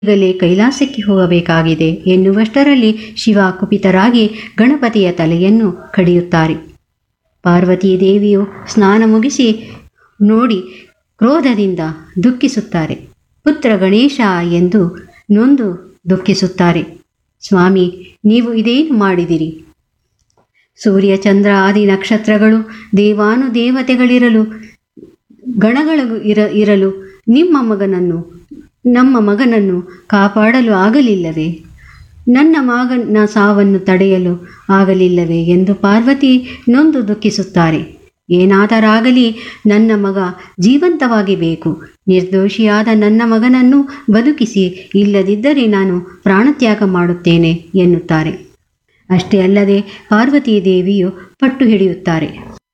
ಈಗಲೇ ಕೈಲಾಸಕ್ಕೆ ಹೋಗಬೇಕಾಗಿದೆ ಎನ್ನುವಷ್ಟರಲ್ಲಿ ಶಿವ ಕುಪಿತರಾಗಿ ಗಣಪತಿಯ ತಲೆಯನ್ನು ಕಡಿಯುತ್ತಾರೆ ಪಾರ್ವತೀ ದೇವಿಯು ಸ್ನಾನ ಮುಗಿಸಿ ನೋಡಿ ಕ್ರೋಧದಿಂದ ದುಃಖಿಸುತ್ತಾರೆ ಪುತ್ರ ಗಣೇಶ ಎಂದು ನೊಂದು ದುಃಖಿಸುತ್ತಾರೆ ಸ್ವಾಮಿ ನೀವು ಇದೇನು ಮಾಡಿದಿರಿ ಸೂರ್ಯ ಚಂದ್ರ ಆದಿ ನಕ್ಷತ್ರಗಳು ದೇವಾನುದೇವತೆಗಳಿರಲು ಗಣಗಳು ಇರ ಇರಲು ನಿಮ್ಮ ಮಗನನ್ನು ನಮ್ಮ ಮಗನನ್ನು ಕಾಪಾಡಲು ಆಗಲಿಲ್ಲವೇ ನನ್ನ ಮಗನ ಸಾವನ್ನು ತಡೆಯಲು ಆಗಲಿಲ್ಲವೇ ಎಂದು ಪಾರ್ವತಿ ನೊಂದು ದುಃಖಿಸುತ್ತಾರೆ ಏನಾದರಾಗಲಿ ನನ್ನ ಮಗ ಜೀವಂತವಾಗಿ ಬೇಕು ನಿರ್ದೋಷಿಯಾದ ನನ್ನ ಮಗನನ್ನು ಬದುಕಿಸಿ ಇಲ್ಲದಿದ್ದರೆ ನಾನು ಪ್ರಾಣತ್ಯಾಗ ಮಾಡುತ್ತೇನೆ ಎನ್ನುತ್ತಾರೆ ಅಷ್ಟೇ ಅಲ್ಲದೆ ಪಾರ್ವತೀ ದೇವಿಯು ಪಟ್ಟು ಹಿಡಿಯುತ್ತಾರೆ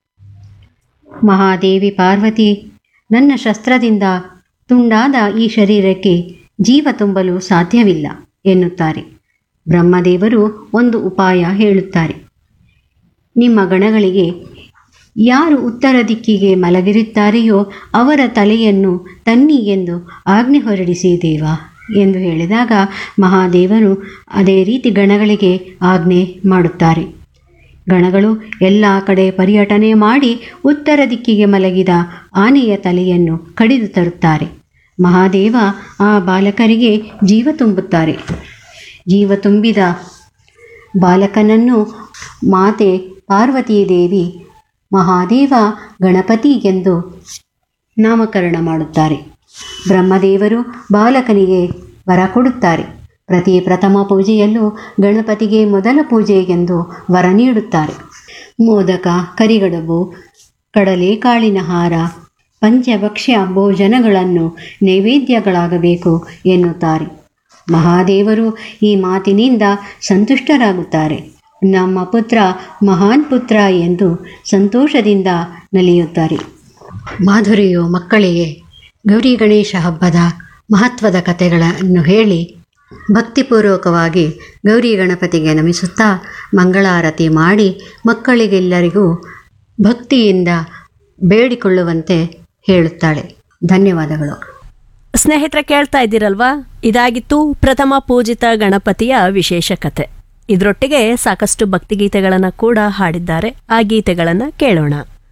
ಮಹಾದೇವಿ ಪಾರ್ವತಿ ನನ್ನ ಶಸ್ತ್ರದಿಂದ ತುಂಡಾದ ಈ ಶರೀರಕ್ಕೆ ಜೀವ ತುಂಬಲು ಸಾಧ್ಯವಿಲ್ಲ ಎನ್ನುತ್ತಾರೆ ಬ್ರಹ್ಮದೇವರು ಒಂದು ಉಪಾಯ ಹೇಳುತ್ತಾರೆ ನಿಮ್ಮ ಗಣಗಳಿಗೆ ಯಾರು ಉತ್ತರ ದಿಕ್ಕಿಗೆ ಮಲಗಿರುತ್ತಾರೆಯೋ ಅವರ ತಲೆಯನ್ನು ತನ್ನಿ ಎಂದು ಆಜ್ಞೆ ಹೊರಡಿಸಿ ದೇವ ಎಂದು ಹೇಳಿದಾಗ ಮಹಾದೇವರು ಅದೇ ರೀತಿ ಗಣಗಳಿಗೆ ಆಜ್ಞೆ ಮಾಡುತ್ತಾರೆ ಗಣಗಳು ಎಲ್ಲ ಕಡೆ ಪರ್ಯಟನೆ ಮಾಡಿ ಉತ್ತರ ದಿಕ್ಕಿಗೆ ಮಲಗಿದ ಆನೆಯ ತಲೆಯನ್ನು ಕಡಿದು ತರುತ್ತಾರೆ ಮಹಾದೇವ ಆ ಬಾಲಕರಿಗೆ ಜೀವ ತುಂಬುತ್ತಾರೆ ಜೀವ ತುಂಬಿದ ಬಾಲಕನನ್ನು ಮಾತೆ ಪಾರ್ವತೀ ದೇವಿ ಮಹಾದೇವ ಗಣಪತಿ ಎಂದು ನಾಮಕರಣ ಮಾಡುತ್ತಾರೆ ಬ್ರಹ್ಮದೇವರು ಬಾಲಕನಿಗೆ ವರ ಕೊಡುತ್ತಾರೆ ಪ್ರತಿ ಪ್ರಥಮ ಪೂಜೆಯಲ್ಲೂ ಗಣಪತಿಗೆ ಮೊದಲ ಪೂಜೆ ಎಂದು ವರ ನೀಡುತ್ತಾರೆ ಮೋದಕ ಕರಿಗಡುಬು ಕಡಲೆಕಾಳಿನ ಹಾರ ಪಂಚಭಕ್ಷ್ಯ ಭೋಜನಗಳನ್ನು ನೈವೇದ್ಯಗಳಾಗಬೇಕು ಎನ್ನುತ್ತಾರೆ ಮಹಾದೇವರು ಈ ಮಾತಿನಿಂದ ಸಂತುಷ್ಟರಾಗುತ್ತಾರೆ ನಮ್ಮ ಪುತ್ರ ಮಹಾನ್ ಪುತ್ರ ಎಂದು ಸಂತೋಷದಿಂದ ನಲಿಯುತ್ತಾರೆ ಮಾಧುರಿಯು ಮಕ್ಕಳಿಗೆ ಗೌರಿ ಗಣೇಶ ಹಬ್ಬದ ಮಹತ್ವದ ಕಥೆಗಳನ್ನು ಹೇಳಿ ಭಕ್ತಿಪೂರ್ವಕವಾಗಿ ಗೌರಿ ಗಣಪತಿಗೆ ನಮಿಸುತ್ತಾ ಮಂಗಳಾರತಿ ಮಾಡಿ ಮಕ್ಕಳಿಗೆಲ್ಲರಿಗೂ ಭಕ್ತಿಯಿಂದ ಬೇಡಿಕೊಳ್ಳುವಂತೆ ಹೇಳುತ್ತಾಳೆ ಧನ್ಯವಾದಗಳು ಸ್ನೇಹಿತರೆ ಕೇಳ್ತಾ ಇದ್ದೀರಲ್ವಾ ಇದಾಗಿತ್ತು ಪ್ರಥಮ ಪೂಜಿತ ಗಣಪತಿಯ ವಿಶೇಷ ಕತೆ ಇದರೊಟ್ಟಿಗೆ ಸಾಕಷ್ಟು ಭಕ್ತಿಗೀತೆಗಳನ್ನು ಕೂಡ ಹಾಡಿದ್ದಾರೆ ಆ ಗೀತೆಗಳನ್ನ ಕೇಳೋಣ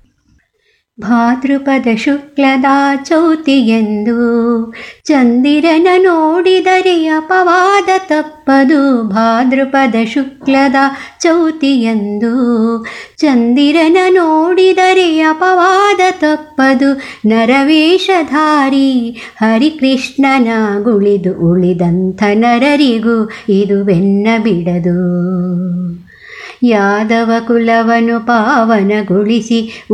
ಭಾದ್ರಪದ ಶುಕ್ಲದ ಚೌತಿಯೆಂದು ಚಂದಿರನ ನೋಡಿದರೆ ಅಪವಾದ ತಪ್ಪದು ಭಾದ್ರಪದ ಶುಕ್ಲದ ಚೌತಿಯೆಂದು ಚಂದಿರನ ನೋಡಿದರೆ ಅಪವಾದ ತಪ್ಪದು ನರವೇಷಧಾರಿ ಹರಿಕೃಷ್ಣನ ಗುಳಿದು ಉಳಿದಂಥ ನರರಿಗೂ ಇದು ಬೆನ್ನ ಬಿಡದು ಯಾದವ ಕುಲವನ್ನು ಪಾವನಗೊಳಿಸಿ